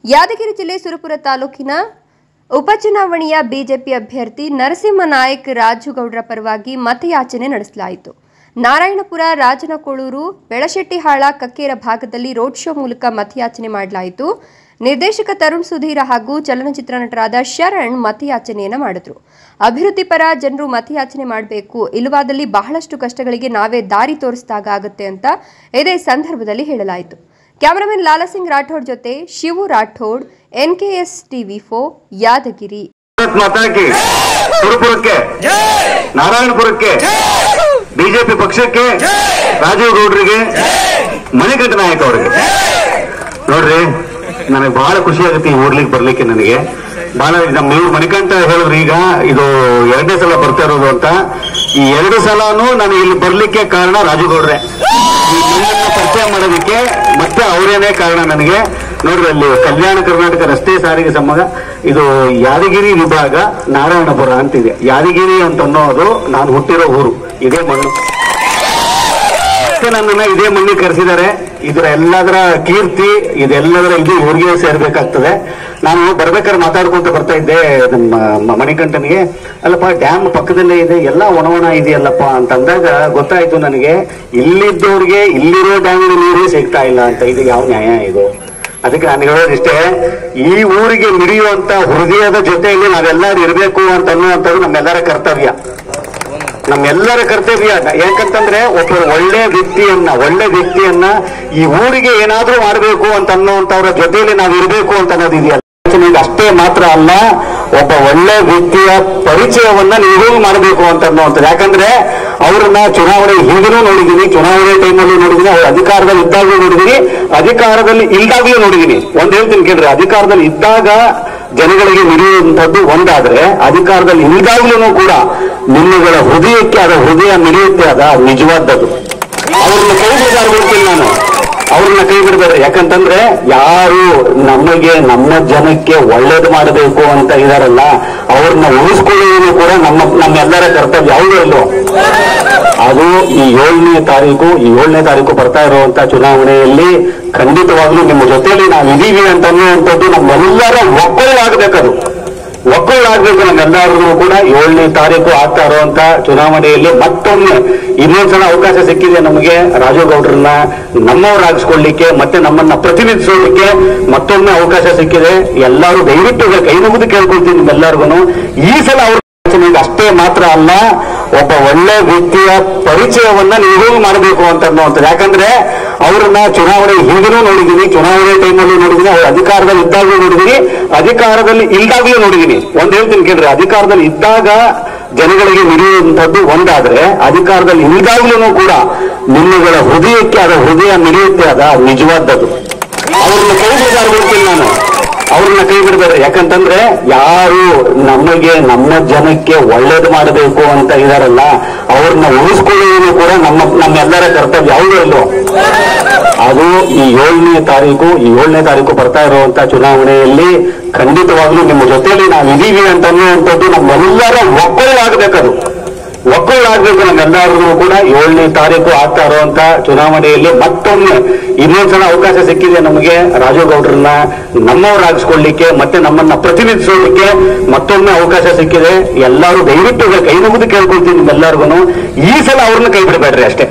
ಯಾದಗಿರಿ ಜಿಲ್ಲೆ ಸುರಪುರ ತಾಲೂಕಿನ ಉಪಚುನಾವಣೆಯ ಬಿಜೆಪಿ ಅಭ್ಯರ್ಥಿ ನರಸಿಂಹನಾಯಕ್ ರಾಜುಗೌಡರ ಪರವಾಗಿ ಮತಯಾಚನೆ ನಡೆಸಲಾಯಿತು ನಾರಾಯಣಪುರ ರಾಜನಕೋಳೂರು ಬೆಳಶೆಟ್ಟಿಹಾಳ ಕಕ್ಕೇರ ಭಾಗದಲ್ಲಿ ರೋಡ್ ಶೋ ಮೂಲಕ ಮತಯಾಚನೆ ಮಾಡಲಾಯಿತು ನಿರ್ದೇಶಕ ತರುಣ್ ಸುಧೀರ ಹಾಗೂ ಚಲನಚಿತ್ರ ನಟರಾದ ಶರಣ್ ಮತಯಾಚನೆಯನ್ನ ಮಾಡಿದ್ರು ಅಭಿವೃದ್ಧಿ ಪರ ಜನರು ಮತಯಾಚನೆ ಮಾಡಬೇಕು ಇಲ್ಲವಾದಲ್ಲಿ ಬಹಳಷ್ಟು ಕಷ್ಟಗಳಿಗೆ ನಾವೇ ದಾರಿ ತೋರಿಸಿದಾಗ ಆಗುತ್ತೆ ಅಂತ ಇದೇ ಸಂದರ್ಭದಲ್ಲಿ ಹೇಳಲಾಯಿತು ಕ್ಯಾಮರಾಮನ್ ಲಾಲಾಸಿಂಗ್ ರಾಠೋಡ್ ಜೊತೆ ಶಿವು ರಾಠೋಡ್ ಎನ್ಕೆಎಸ್ ಟಿವಿ ಫೋ ಯಾದಗಿರಿ ಭಾರತ್ ಮಾತಾ ಕಿ ಸುರಪುರಕ್ಕೆ ನಾರಾಯಣಪುರಕ್ಕೆ ಬಿಜೆಪಿ ಪಕ್ಷಕ್ಕೆ ರಾಜೀವ್ ಗೌಡ್ರಿಗೆ ಮಣಿಕಂಠ ನಾಯಕ್ ಅವರಿಗೆ ನೋಡ್ರಿ ನನಗೆ ಬಹಳ ಖುಷಿ ಆಗುತ್ತೆ ಈ ಊರ್ಲಿಕ್ಕೆ ಬರ್ಲಿಕ್ಕೆ ನನಗೆ ಬಹಳ ನಮ್ಮ ಇವ್ರು ಮಣಿಕಂಠ ಹೇಳಿದ್ರು ಈಗ ಇದು ಎರಡನೇ ಸಲ ಬರ್ತಾ ಇರೋದು ಅಂತ ಈ ಎರಡು ಸಲನೂ ನಾನು ಇಲ್ಲಿ ಬರ್ಲಿಕ್ಕೆ ಕಾರಣ ರಾಜು ಗೌಡ್ರೆ ಈ ನನ್ನನ್ನ ಪರಿಚಯ ಮಾಡೋದಕ್ಕೆ ಮತ್ತೆ ಅವರೇನೇ ಕಾರಣ ನನಗೆ ನೋಡ್ರಿ ಅಲ್ಲಿ ಕಲ್ಯಾಣ ಕರ್ನಾಟಕ ರಸ್ತೆ ಸಾರಿಗೆ ಸಂಬಂಧ ಇದು ಯಾದಗಿರಿ ವಿಭಾಗ ನಾರಾಯಣಪುರ ಅಂತಿದೆ ಯಾದಗಿರಿ ಅಂತ ಅನ್ನೋದು ನಾನು ಹುಟ್ಟಿರೋ ಊರು ಇದೇ ಮಣ್ಣು ಮತ್ತೆ ನನ್ನನ್ನ ಇದೇ ಮಣ್ಣಿಗೆ ಕರೆಸಿದ್ದಾರೆ ಇದರ ಎಲ್ಲದರ ಕೀರ್ತಿ ಇದೆಲ್ಲದರ ಇದು ಊರಿಗೆ ಸೇರ್ಬೇಕಾಗ್ತದೆ ನಾನು ಬರ್ಬೇಕಾದ್ರೆ ಮಾತಾಡ್ಕೊಂತ ಬರ್ತಾ ಇದ್ದೆ ನಮ್ಮ ಮ- ಮಣಿಕಂಠನಿಗೆ ಅಲ್ಲಪ್ಪ ಡ್ಯಾಮ್ ಪಕ್ಕದಲ್ಲೇ ಇದೆ ಎಲ್ಲ ಒಣ ಒಣ ಇದೆಯಲ್ಲಪ್ಪ ಅಂತಂದಾಗ ಗೊತ್ತಾಯ್ತು ನನಗೆ ಇಲ್ಲಿದ್ದವ್ರಿಗೆ ಇಲ್ಲಿರೋ ಡ್ಯಾಮಿನ ನೀರೇ ಸಿಗ್ತಾ ಇಲ್ಲ ಅಂತ ಇದು ಯಾವ ನ್ಯಾಯ ಇದು ಅದಕ್ಕೆ ನಾನು ಹೇಳೋದಿಷ್ಟೇ ಈ ಊರಿಗೆ ಮಿಡಿಯುವಂತ ಹೃದಯದ ಜೊತೆಯಲ್ಲಿ ನಾವೆಲ್ಲರೂ ಇರಬೇಕು ಅಂತ ಅನ್ನುವಂಥದ್ದು ನಮ್ಮೆಲ್ಲರ ಕರ್ತವ್ಯ ನಮ್ಮೆಲ್ಲರ ಕರ್ತವ್ಯ ಯಾಕಂತಂದ್ರೆ ಒಬ್ಬ ಒಳ್ಳೆ ವ್ಯಕ್ತಿಯನ್ನ ಒಳ್ಳೆ ವ್ಯಕ್ತಿಯನ್ನ ಈ ಊರಿಗೆ ಏನಾದ್ರೂ ಮಾಡಬೇಕು ಅಂತ ಅನ್ನೋಂಥವ್ರ ಜೊತೆಯಲ್ಲಿ ನಾವು ಇರಬೇಕು ಅಂತ ಅನ್ನೋದು ಇದೆಯಲ್ಲ ನಿಮ್ಗೆ ಅಷ್ಟೇ ಮಾತ್ರ ಅಲ್ಲ ಒಬ್ಬ ಒಳ್ಳೆ ವ್ಯಕ್ತಿಯ ಪರಿಚಯವನ್ನ ನೀವು ಮಾಡಬೇಕು ಅಂತ ಅನ್ನೋಂಥದ್ದು ಯಾಕಂದ್ರೆ ಅವ್ರನ್ನ ಚುನಾವಣೆ ಹಿಂದಿನೂ ನೋಡಿದೀನಿ ಚುನಾವಣೆ ಟೈಮಲ್ಲಿ ನೋಡಿದೀನಿ ಅವ್ರು ಅಧಿಕಾರದಲ್ಲಿ ಇದ್ದಾಗಲೂ ನೋಡಿದೀನಿ ಅಧಿಕಾರದಲ್ಲಿ ಇಲ್ದಾಗ್ಲೂ ನೋಡಿದೀನಿ ಒಂದ್ ಹೇಳ್ತೀನಿ ಕೇಳ್ರಿ ಅಧಿಕಾರದಲ್ಲಿ ಇದ್ದಾಗ ಜನಗಳಿಗೆ ಮಿಡಿಯುವಂಥದ್ದು ಒಂದಾದ್ರೆ ಅಧಿಕಾರದಲ್ಲಿ ಇಲ್ದಾಗ್ಲೂ ಕೂಡ ನಿಮ್ಮಗಳ ಹೃದಯಕ್ಕೆ ಅದ ಹೃದಯ ಮಿಡಿಯುತ್ತೆ ಅದ ನಿಜವಾದದ್ದು ಅವ್ರನ್ನ ಕೈ ಬಿಡಬಾರ್ದು ನಾನು ಅವ್ರನ್ನ ಕೈ ಬಿಡಬೇಡ ಯಾಕಂತಂದ್ರೆ ಯಾರು ನಮಗೆ ನಮ್ಮ ಜನಕ್ಕೆ ಒಳ್ಳೇದು ಮಾಡಬೇಕು ಅಂತ ಇದಾರಲ್ಲ ಅವ್ರನ್ನ ಉಳಿಸ್ಕೊಳ್ಳೋದು ಕೂಡ ನಮ್ಮ ನಮ್ಮೆಲ್ಲರ ಕರ್ತವ್ಯ ಯಾವುದೂ ಇಲ್ವೋ ಅದು ಈ ಏಳನೇ ತಾರೀಕು ಈ ಏಳನೇ ತಾರೀಕು ಬರ್ತಾ ಇರುವಂತ ಚುನಾವಣೆಯಲ್ಲಿ ಖಂಡಿತವಾಗ್ಲೂ ನಿಮ್ಮ ಜೊತೆಲಿ ನಾವು ಇದೀವಿ ಅಂತ ಅನ್ನುವಂಥದ್ದು ನಮ್ಮೆಲ್ಲರ ಒಕ್ಕಲಾಗಬೇಕದು ಒಕ್ಕಲಾಗಬೇಕು ನಮ್ಮೆಲ್ಲರಿಗೂ ಕೂಡ ಏಳನೇ ತಾರೀಕು ಆಗ್ತಾ ಇರುವಂತ ಚುನಾವಣೆಯಲ್ಲಿ ಮತ್ತೊಮ್ಮೆ ಇನ್ನೊಂದ್ಸಲ ಅವಕಾಶ ಸಿಕ್ಕಿದೆ ನಮಗೆ ರಾಜು ಗೌಡ್ರನ್ನ ನಮ್ಮವರಾಗಿಸ್ಕೊಳ್ಳಿಕ್ಕೆ ಮತ್ತೆ ನಮ್ಮನ್ನ ಪ್ರತಿನಿಧಿಸೋದಕ್ಕೆ ಮತ್ತೊಮ್ಮೆ ಅವಕಾಶ ಸಿಕ್ಕಿದೆ ಎಲ್ಲರೂ ದಯವಿಟ್ಟು ಈಗ ಕೈ ಮುಗಿದು ಕೇಳ್ಕೊಳ್ತೀನಿ ನಿಮ್ಮೆಲ್ಲರಿಗೂ ಈ ಸಲ ಅವ್ರ ನಿಮ್ಗೆ ಅಷ್ಟೇ ಮಾತ್ರ ಅಲ್ಲ ಒಬ್ಬ ಒಳ್ಳೆ ವ್ಯಕ್ತಿಯ ಪರಿಚಯವನ್ನ ನೀವು ಮಾಡಬೇಕು ಅಂತ ಅನ್ನುವಂಥದ್ದು ಯಾಕಂದ್ರೆ ಅವ್ರನ್ನ ಚುನಾವಣೆ ಹಿಂದಿನೂ ನೋಡಿದೀನಿ ಚುನಾವಣೆ ಟೈಮಲ್ಲಿ ನೋಡಿದೀನಿ ಅವ್ರು ಅಧಿಕಾರದಲ್ಲಿ ಇದ್ದಾಗಲೂ ನೋಡಿದೀನಿ ಅಧಿಕಾರದಲ್ಲಿ ಇಲ್ದಾಗ್ಲೂ ನೋಡಿದೀನಿ ಒಂದ್ ಹೇಳ್ತೀನಿ ಕೇಳ್ರಿ ಅಧಿಕಾರದಲ್ಲಿ ಇದ್ದಾಗ ಜನಗಳಿಗೆ ಮಿಡಿಯುವಂಥದ್ದು ಒಂದಾದ್ರೆ ಅಧಿಕಾರದಲ್ಲಿ ಇಲ್ದಾಗ್ಲೂ ಕೂಡ ನಿಮ್ಮಗಳ ಹೃದಯಕ್ಕೆ ಅದ ಹೃದಯ ಮಿಡಿಯುತ್ತೆ ಅದ ನಿಜವಾದದ್ದು ಅವ್ರನ್ನ ಕೈ ಬಿಡಬಾರ್ದು ನಾನು ಅವ್ರನ್ನ ಕೈ ಬಿಡಬೇಡ ಯಾಕಂತಂದ್ರೆ ಯಾರು ನಮಗೆ ನಮ್ಮ ಜನಕ್ಕೆ ಒಳ್ಳೇದು ಮಾಡಬೇಕು ಅಂತ ಇದಾರಲ್ಲ ಅವ್ರನ್ನ ಉಳಿಸ್ಕೊಳ್ಳೋದು ಕೂಡ ನಮ್ಮ ನಮ್ಮೆಲ್ಲರ ಕರ್ತವ್ಯ ಯಾವುದೂ ಇಲ್ವೋ ಅದು ಈ ಏಳನೇ ತಾರೀಕು ಈ ಏಳನೇ ತಾರೀಕು ಬರ್ತಾ ಇರುವಂತ ಚುನಾವಣೆಯಲ್ಲಿ ಖಂಡಿತವಾಗ್ಲೂ ನಿಮ್ಮ ಜೊತೆಲಿ ನಾವು ಇದೀವಿ ಅಂತ ಅನ್ನುವಂಥದ್ದು ನಮ್ಮೆಲ್ಲರ ಒಕ್ಕಲಾಗಬೇಕದು ಒಕ್ಕಲಾಗಬೇಕು ನಮ್ಮೆಲ್ಲರಿಗೂ ಕೂಡ ಏಳನೇ ತಾರೀಕು ಆಗ್ತಾ ಇರುವಂತ ಚುನಾವಣೆಯಲ್ಲಿ ಮತ್ತೊಮ್ಮೆ ಇನ್ನೊಂದ್ಸಲ ಅವಕಾಶ ಸಿಕ್ಕಿದೆ ನಮಗೆ ರಾಜು ಗೌಡ್ರನ್ನ ನಮ್ಮವರಾಗಿಸ್ಕೊಳ್ಳಿಕ್ಕೆ ಮತ್ತೆ ನಮ್ಮನ್ನ ಪ್ರತಿನಿಧಿಸೋದಕ್ಕೆ ಮತ್ತೊಮ್ಮೆ ಅವಕಾಶ ಸಿಕ್ಕಿದೆ ಎಲ್ಲರೂ ದಯವಿಟ್ಟು ಈಗ ಕೈ ಮುಗಿದು ಕೇಳ್ಕೊಳ್ತೀನಿ ನಿಮ್ಮೆಲ್ಲರಿಗೂ ಈ ಸಲ ಅವ್ರನ್ನ ಕೈ ಬಿಡಬೇಡ್ರಿ ಅಷ್ಟೇ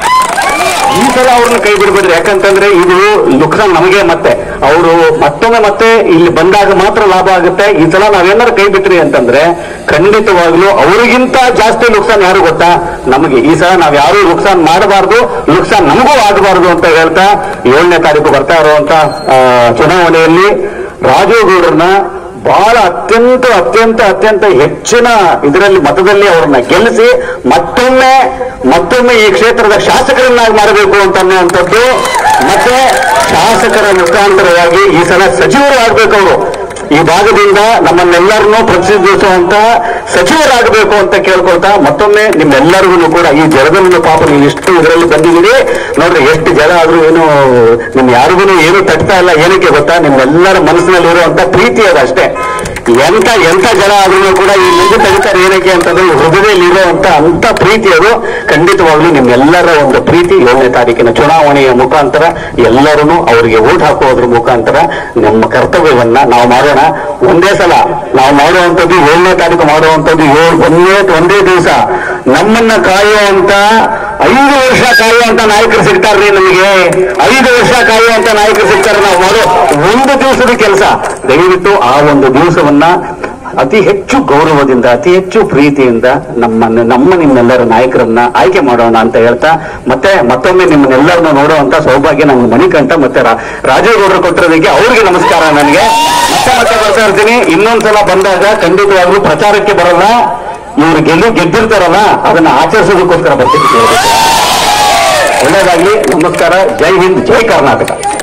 ಈ ಸಲ ಅವ್ರನ್ನ ಕೈ ಬಿಡಬೇಡ್ರಿ ಯಾಕಂತಂದ್ರೆ ಇದು ನುಕ್ಸಾನ್ ನಮಗೆ ಮತ್ತೆ ಅವರು ಮತ್ತೊಮ್ಮೆ ಮತ್ತೆ ಇಲ್ಲಿ ಬಂದಾಗ ಮಾತ್ರ ಲಾಭ ಆಗುತ್ತೆ ಈ ಸಲ ನಾವೇನಾದ್ರು ಕೈ ಬಿಟ್ರಿ ಅಂತಂದ್ರೆ ಖಂಡಿತವಾಗ್ಲೂ ಅವರಿಗಿಂತ ಜಾಸ್ತಿ ನುಕ್ಸಾನ್ ಯಾರು ಗೊತ್ತಾ ನಮಗೆ ಈ ಸಲ ನಾವ್ ಯಾರು ನುಕ್ಸಾನ್ ಮಾಡಬಾರ್ದು ನುಕ್ಸಾನ್ ನಮಗೂ ಆಗಬಾರ್ದು ಅಂತ ಹೇಳ್ತಾ ಏಳನೇ ತಾರೀಕು ಬರ್ತಾ ಇರುವಂತ ಆ, ಚುನಾವಣೆಯಲ್ಲಿ ರಾಜೀವ್ ಗೌಡ್ರನ್ನ ಬಹಳ ಅತ್ಯಂತ ಅತ್ಯಂತ ಅತ್ಯಂತ ಹೆಚ್ಚಿನ ಇದರಲ್ಲಿ ಮತದಲ್ಲಿ ಅವ್ರನ್ನ ಗೆಲ್ಲಿಸಿ ಮತ್ತೊಮ್ಮೆ ಮತ್ತೊಮ್ಮೆ ಈ ಕ್ಷೇತ್ರದ ಶಾಸಕರನ್ನಾಗಿ ಮಾಡಬೇಕು ಅಂತ ಅನ್ನುವಂಥದ್ದು ಮತ್ತೆ ಶಾಸಕರ ಮುಖಾಂತರವಾಗಿ ಈ ಸಲ ಸಚಿವರು ಆಗ್ಬೇಕು ಅವರು ಈ ಭಾಗದಿಂದ ನಮ್ಮನ್ನೆಲ್ಲರನ್ನೂ ಪ್ರತಿನಿಧಿಸುವಂತ ಸಚಿವರಾಗಬೇಕು ಅಂತ ಕೇಳ್ಕೊಳ್ತಾ ಮತ್ತೊಮ್ಮೆ ನಿಮ್ಮೆಲ್ಲರಿಗೂ ಕೂಡ ಈ ಜಲದಲ್ಲಿ ಪಾಪ ನೀವು ಇಷ್ಟು ಇದರಲ್ಲಿ ಬಂದಿದ್ದೀರಿ ನೋಡ್ರಿ ಎಷ್ಟು ಜಲ ಆದ್ರೂ ಏನು ನಿಮ್ ಯಾರಿಗೂ ಏನು ತಟ್ತಾ ಇಲ್ಲ ಏನಕ್ಕೆ ಗೊತ್ತಾ ನಿಮ್ಮೆಲ್ಲರ ಮನಸ್ಸಿನಲ್ಲಿ ಇರುವಂತ ಪ್ರೀತಿ ಅದಷ್ಟೇ ಎಂತ ಎಂತ ಜನ ಆದ್ರೂ ಕೂಡ ಈ ಮುಂದೆ ತೆಗಿತಾರೆ ಏನಕ್ಕೆ ಅಂತಂದ್ರೆ ಈ ಹೃದಯದಲ್ಲಿ ಇರುವಂತ ಅಂತ ಪ್ರೀತಿ ಅದು ಖಂಡಿತವಾಗ್ಲೂ ನಿಮ್ಮೆಲ್ಲರ ಒಂದು ಪ್ರೀತಿ ಏಳನೇ ತಾರೀಕಿನ ಚುನಾವಣೆಯ ಮುಖಾಂತರ ಎಲ್ಲರೂ ಅವರಿಗೆ ಓಟ್ ಹಾಕುವುದ್ರ ಮುಖಾಂತರ ನಮ್ಮ ಕರ್ತವ್ಯವನ್ನ ನಾವು ಮಾಡೋಣ ಒಂದೇ ಸಲ ನಾವು ಮಾಡುವಂಥದ್ದು ಏಳನೇ ತಾರೀಕು ಮಾಡುವಂಥದ್ದು ಏಳು ಒಂದೇ ಒಂದೇ ದಿವಸ ನಮ್ಮನ್ನ ಕಾಯುವಂತ ಐದು ವರ್ಷ ಕಾಯುವಂತ ನಾಯಕರು ಸಿಗ್ತಾರ್ರಿ ನಮಗೆ ಐದು ವರ್ಷ ಕಾಯುವಂತ ನಾಯಕರು ಸಿಗ್ತಾರೆ ನಾವು ಮಾಡೋ ಒಂದು ದಿವಸದ ಕೆಲಸ ದಯವಿಟ್ಟು ಆ ಒಂದು ದಿವಸವನ್ನ ಅತಿ ಹೆಚ್ಚು ಗೌರವದಿಂದ ಅತಿ ಹೆಚ್ಚು ಪ್ರೀತಿಯಿಂದ ನಮ್ಮ ನಮ್ಮ ನಿಮ್ಮೆಲ್ಲರ ನಾಯಕರನ್ನ ಆಯ್ಕೆ ಮಾಡೋಣ ಅಂತ ಹೇಳ್ತಾ ಮತ್ತೆ ಮತ್ತೊಮ್ಮೆ ನಿಮ್ಮನ್ನೆಲ್ಲರನ್ನ ನೋಡುವಂತ ಸೌಭಾಗ್ಯ ನಮ್ಮ ಮಣಿಕಂಠ ಮತ್ತೆ ರಾ- ರಾಜೇಗೌಡರು ಕೊಟ್ಟಿರೋದಕ್ಕೆ ಅವ್ರಿಗೆ ನಮಸ್ಕಾರ ನನಗೆ ಮತ್ತೆ ಮತ್ತೆ ಬರ್ತಾ ಇರ್ತೀನಿ ಇನ್ನೊಂದ್ಸಲ ಬಂದಾಗ ಖಂಡಿತವಾಗ್ಲೂ ಪ್ರಚಾರಕ್ಕೆ ಬರಲ್ಲ ಇವ್ರು ಗೆದ್ದು ಗೆದ್ದಿರ್ತಾರಲ್ಲ ಅದನ್ನ ಆಚರಿಸೋದಕ್ಕೋಸ್ಕರ ಬರ್ತೀನಿ ಒಳ್ಳೇದಾಗ್ಲಿ ನಮಸ್ಕಾರ ಜೈ ಹಿಂದ್ ಜೈ ಕರ್ನಾಟಕ